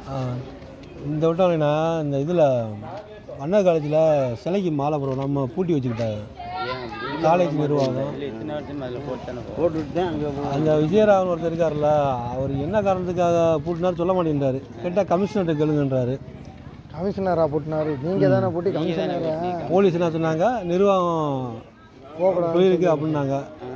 ஆ, இந்த வட்டம் இல்லைண்ணா இந்த இதில் அண்ணா காலேஜில் சிலைக்கு மாலை போடுறோம் நம்ம பூட்டி வச்சுக்கிட்டாங்க காலேஜ் நிர்வாகம் போட்டுட்டு தான் அங்கே அந்த விஜயராகவன் ஒருத்தர் இருக்கார்ல அவர் என்ன காரணத்துக்காக பூட்டினார் சொல்ல மாட்டேன்றாரு கேட்டால் கமிஷனர்கிட்ட கேளுங்கன்றாரு கமிஷனரா போட்டினாரு நீங்கள் தானே போட்டு கமிஷனரா போலீஸ் என்ன சொன்னாங்க நிர்வாகம் போகக்கூடாது போயிருக்கு அப்படின்னாங்க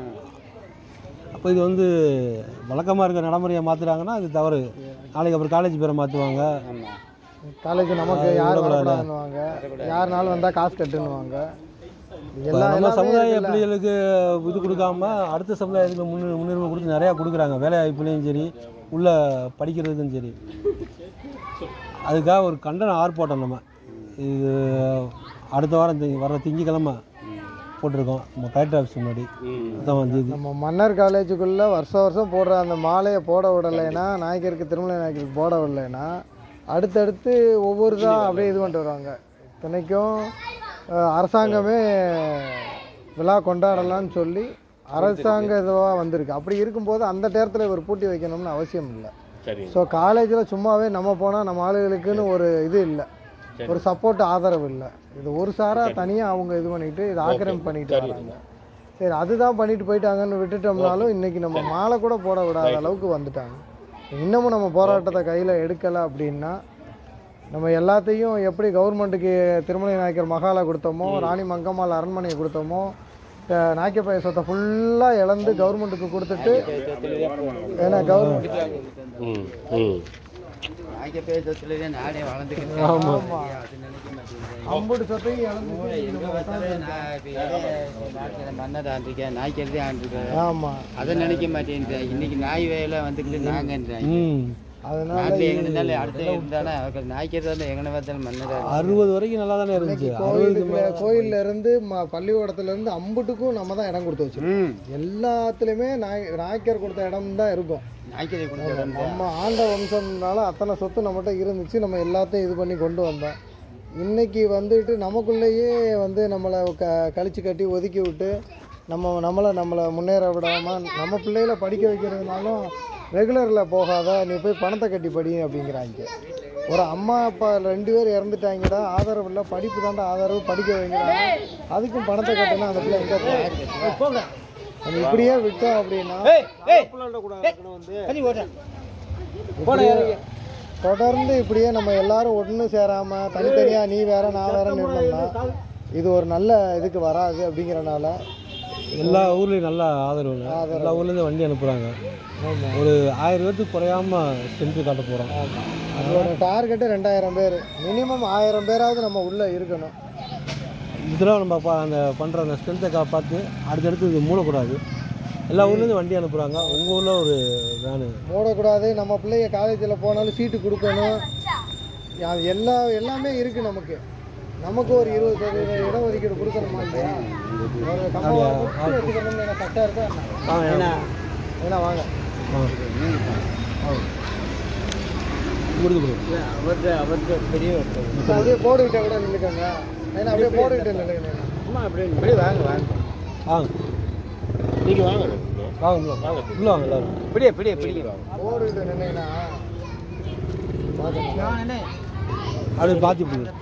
அப்போ இது வந்து வழக்கமாக இருக்கிற நடைமுறையை மாற்றுறாங்கன்னா அது தவறு நாளைக்கு அப்புறம் காலேஜ் பேரை மாற்றுவாங்க காலேஜ் நமக்கு யார் வரக்கூடாதுன்னுவாங்க யாருனாலும் வந்தால் காசு கட்டுன்னுவாங்க எல்லா நம்ம எல்லாமே சமுதாய இருக்குல்ல. பிள்ளைகளுக்கு இது கொடுக்காம அடுத்த சமுதாயத்துக்கு முன்னு முன்னுரிமை கொடுத்து நிறையா கொடுக்குறாங்க வேலை வாய்ப்புலையும் சரி உள்ள படிக்கிறதுக்கும் சரி அதுக்காக ஒரு கண்டன ஆர்ப்பாட்டம் நம்ம இது அடுத்த வாரம் தி- வர்ற திங்கக்கிழமை போட்டிருக்கோம் நம்ம கலெக்டர் ஆஃபீஸ் முன்னாடி பத்தாம் தேதி நம்ம மன்னர் காலேஜுக்குள்ளே வருஷம் வருஷம் போடுற அந்த மாலையை போட விடலைன்னா நாயக்கருக்கு திருமலை நாயக்கருக்கு போட விடலைன்னா அடுத்தடுத்து ஒவ்வொரு தான் அப்படியே இது பண்ணிட்டு வருவாங்க இத்தனைக்கும் அஹ், அரசாங்கமே விழா கொண்டாடலாம்னு சொல்லி அரசாங்க இதுவாக வந்திருக்கு அப்படி இருக்கும்போது அந்த நேரத்தில் இவர் பூட்டி வைக்கணும்னு அவசியம் இல்லை சரி ஸோ காலேஜில் சும்மாவே நம்ம போனால் நம்ம ஆளுகளுக்குன்னு ஒரு இது இல்லை ஒரு சப்போர்ட் ஆதரவு இல்லை இது ஒரு சாரா தனியாக அவங்க இது பண்ணிட்டு இது ஆக்கிரமிப்பு பண்ணிட்டு வராங்க சரி அதுதான் பண்ணிட்டு போயிட்டாங்கன்னு விட்டுட்டோம்னாலும் இன்னைக்கு நம்ம மாலை கூட போட விடாத அளவுக்கு வந்துட்டாங்க இன்னமும் நம்ம போராட்டத்தை கையில் எடுக்கலை அப்படின்னா நம்ம எல்லாத்தையும் எப்படி கவர்மெண்ட்டுக்கு திருமலை நாயக்கர் மகாலா கொடுத்தோமோ ராணி மங்கம்மாள் அரண்மனையை கொடுத்தோமோ அஹ் நாயக்கப்பய சொத்தை ஃபுல்லாக இழந்து கவர்மெண்ட்டுக்கு கொடுத்துட்டு ஏன்னா கவர்மெண்ட் ம் ம் நாய்க்க பேசத்துலேயே நாடே வளர்ந்துக்கிட்டு அது நினைக்க மாட்டேங்குது அம்புட்டு சொத்தையும் இழந்து இங்க பார்த்தாலே நான் இப்ப இதே நாட்டில் மன்னர் ஆண்டிருக்கேன் நாய்க்கிறது ஆண்டிருக்கேன் ஆமாம் அதை நினைக்க மாட்டேன்றேன் இன்னைக்கு நாய் வேலை வந்துக்கிட்டு நாங்கன்றாங்க ம் அதனால நாட்டில் எங்கே இருந்தாலும் அடுத்து இருந்தானே அவருக்கு நாய்க்கிறது வந்து எங்கே பார்த்தாலும் மன்னர் அறுபது வரைக்கும் நல்லா தானே இருந்துச்சு கோயிலுக்குள்ள கோயில்ல இருந்து ம- பள்ளிக்கூடத்துல இருந்து அம்புட்டுக்கும் நம்ம தான் இடம் கொடுத்து வச்சிருக்கோம் ம் எல்லாத்துலயுமே நாய் நாய்க்கர் கொடுத்த இடம் தான் இருக்கும் நாய்க்கதை கொடுத்து நம்ம ஆண்ட வம்சம்னால அத்தனை சொத்து நம்மகிட்ட இருந்துச்சு நம்ம எல்லாத்தையும் இது பண்ணி கொண்டு வந்தோம் இன்னைக்கு வந்துட்டு நமக்குள்ளேயே வந்து நம்மளை க கழிச்சு கட்டி ஒதுக்கி விட்டு நம்ம நம்மளை நம்மளை முன்னேற விடாமல் நம்ம பிள்ளைகளை படிக்க வைக்கிறதுனாலும் ரெகுலரில் போகாத நீ போய் பணத்தை கட்டி படி அப்படிங்கிறாங்க ஒரு அம்மா அப்பா ரெண்டு பேர் இறந்துட்டாங்கடா ஆதரவு இல்லை படிப்பு தாண்டா ஆதரவு படிக்க வைங்கிறாங்க அதுக்கும் பணத்தை கட்டினா அந்த பிள்ளை எங்கே போங்க நம்ம இப்படியே விட்டோம் அப்படின்னா தொடர்ந்து இப்படியே நம்ம எல்லாரும் ஒன்று சேராம தனித்தனியா நீ வேற நான் வேற இருந்தோம்னா இது ஒரு நல்ல இதுக்கு வராது அப்படிங்கறனால எல்லா ஊர்லேயும் நல்ல ஆதரவு எல்லா ஊர்லேருந்து வண்டி அனுப்புகிறாங்க ஒரு ஆயிரம் பேர்த்துக்கு குறையாம ஸ்ட்ரென்த்து காட்ட போகிறோம் அதோட டார்கெட்டு ரெண்டாயிரம் பேர் மினிமம் ஆயிரம் பேராவது நம்ம உள்ள இருக்கணும் இதெல்லாம் நம்ம பா அந்த பண்ணுற அந்த ஸ்ட்ரென்த்தை காப்பாற்று அடுத்தடுத்து இது மூடக்கூடாது எல்லா ஊர்லேருந்து வண்டி அனுப்புகிறாங்க உங்கள் ஊரில் ஒரு வேனு மூடக்கூடாது நம்ம பிள்ளைங்க காலேஜில் போனாலும் சீட்டு கொடுக்கணும் அது எல்லா எல்லாமே இருக்குது நமக்கு நமக்கு ஒரு இருபது சதவீத இட ஒதுக்கீடு கொடுக்கணுமா இல்லையா ஒரு கம்பம் வச்சுக்கணும்னு எனக்கு கரெக்டாக இருக்கா வாங்க என்ன ஏன்னா வாங்க வாங்க கொடுத்து கொடு அவர்கிட்ட அவர்கிட்ட பெரிய ஒருத்தர் இப்ப அப்படியே போட்டுக்கிட்டே கூட நின்றுக்கோங்க ஏன்னா அப்படியே போட்டுக்கிட்டே நில்லுங்க அம்மா அப்படியே இப்படி வாங்க வாங்க வாங்க நீங்கள் வாங்க வாங்க உள்ள வாங்க உள்ள வாங்க எல்லாரும் இப்படியே இப்படியே இப்படியே போட்டுக்கிட்டு நின்னீங்கன்னா பார்த்துக்கலாம் அப்படியே பார்த்து போடுங்க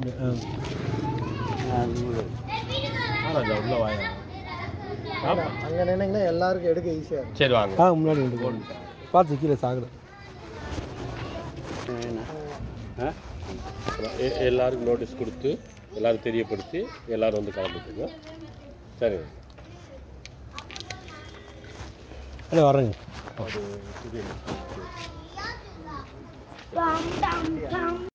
உள்ள வாங்க அங்கே நின்னீங்கன்னா எல்லாருக்கும் எடுக்க ஈஸியாக இருக்கும் சரி வாங்க ஆ முன்னாடி வந்து போடுங்க பார்த்து கீழே சாகுது எ- எல்லாருக்கும் நோட்டீஸ் கொடுத்து எல்லாரும் தெரியப்படுத்தி எல்லாரும் வந்து கலந்துக்குங்க சரி அப்படியே வரேங்க அது இது